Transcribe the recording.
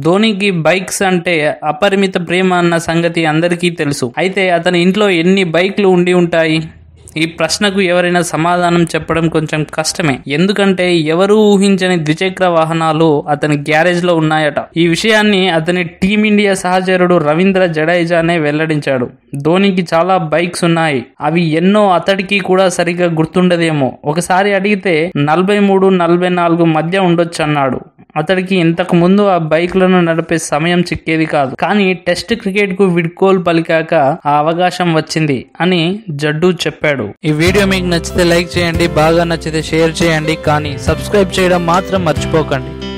ధోనికి bikes అంటే అపరిమిత ప్రేమ అన్న సంగతి అందరికీ తెలుసు అయితే అతని ఇంట్లో ఎన్ని బైక్లు ఉండి ఉంటాయి ఈ ప్రశ్నకు ఎవరైనా సమాధానం చెప్పడం కొంచెం కష్టమే ఎందుకంటే ఎవరూ ఊహించని ద్విచక్ర వాహనాలు అతని గ్యారేజ్ లో ఉన్నాయట ఈ విషయాన్ని అతని టీమిండియా సహచరుడు రవీంద్ర జడేజానే వెల్లడించాడు ధోనికి చాలా బైక్స్ ఉన్నాయి అవి ఎన్నో అతడికి కూడా సరిగ్గా గుర్తుండదేమో ఒకసారి అడిగితే నలభై మూడు నలభై నాలుగు మధ్య ఉండొచ్చు అన్నాడు అతడికి ఇంతకు ముందు ఆ బైక్లను నడిపే సమయం చిక్కేది కాదు కానీ టెస్ట్ క్రికెట్ కు విడ్కోల్ పలికాక ఆ అవకాశం వచ్చింది అని జడ్డు చెప్పాడు ఈ వీడియో మీకు నచ్చితే లైక్ చేయండి బాగా నచ్చితే షేర్ చేయండి కానీ సబ్స్క్రైబ్ చేయడం మాత్రం మర్చిపోకండి